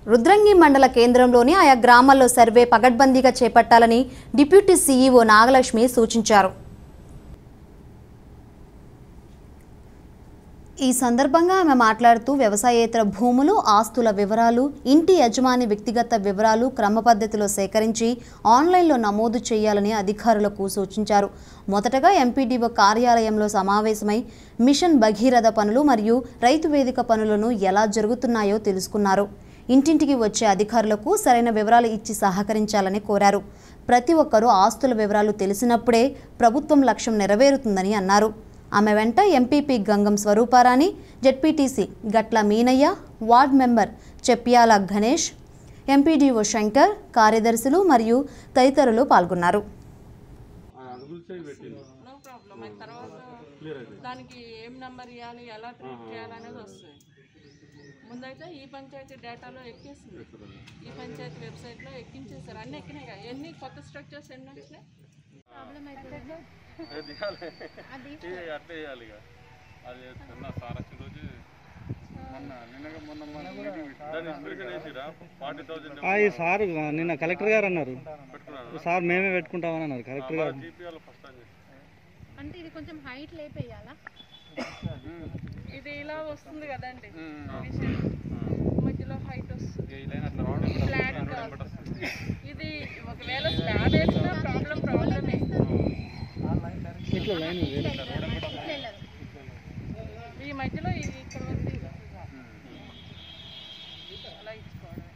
రుద్రంగి మండల కేంద్రంలోని ఆయా గ్రామాల్లో సర్వే పగడ్బందీగా చేపట్టాలని డిప్యూటీ సీఈఓ నాగలక్ష్మి సూచించారు ఈ సందర్భంగా ఆమె మాట్లాడుతూ వ్యవసాయేతర భూములు ఆస్తుల వివరాలు ఇంటి యజమాని వ్యక్తిగత వివరాలు క్రమ పద్ధతిలో సేకరించి ఆన్లైన్లో నమోదు చేయాలని అధికారులకు సూచించారు మొదటగా ఎంపీడీఓ కార్యాలయంలో సమావేశమై మిషన్ భగీరథ పనులు మరియు రైతు వేదిక పనులను ఎలా జరుగుతున్నాయో తెలుసుకున్నారు ఇంటింటికి వచ్చే అధికారులకు సరైన వివరాలు ఇచ్చి సహకరించాలని కోరారు ప్రతి ఒక్కరూ ఆస్తుల వివరాలు తెలిసినప్పుడే ప్రభుత్వం లక్ష్యం నెరవేరుతుందని అన్నారు ఆమె వెంట MPP Gangam Swarooparani ZPTC Gatla Meenaiah ward member Cheppyala Ganesh MPDO Shankar కార్యదర్శులు మరియు తదితరులు పాల్గొన్నారు నో ప్రాబ్లం అయిన తర్వాత దానికి ఏం నెంబర్ ఇవ్వాలి ఎలా ట్రీట్ చేయాలనేది వస్తుంది ముందైతే ఈ పంచాయతీ డేటాలో ఎక్కేసింది ఈ పంచాయతీ వెబ్సైట్లో ఎక్కించేసారు అన్నీ ఎక్కినాయి కదా ఎన్ని కొత్త స్ట్రక్చర్స్ ఎన్ని వచ్చినాయి అట్లే చేయాలి ఇక అది నిన్న సార్ వచ్చిన రోజు మొన్న నిన్నగా మొన్న మన మీటింగ్ పెట్టి- దాన్ని ఇన్స్పిరేషన్ వేసిరా ఫార్టీ థౌసండ్ ఆ, ఈ సార్ నిన్న కలెక్టర్ గారు అన్నారు పెట్టుకున్నాను సార్ మేమే పెట్టుకుంటామని అన్నారు కలెక్టర్ గారు జీపీఎల్ ఫస్ట్ టైం అంటే ఇది కొంచెం హైట్ లేపేయాలా ఇది ఇలా వస్తుంది కదండి మిషన్ మధ్యలో హైట్ వస్తుంది ఫ్లాట్ కాదు ఇది ఒకవేళ స్లాబ్ వేసినా ప్రాబ్లం ప్రాబ్లమే ఇట్లా లైన్ వేరే ఇట్లా వెళ్ళదు ఈ మధ్యలో ఇది ఇక్కడ ఉంది అలా ఇచ్చుకోవడం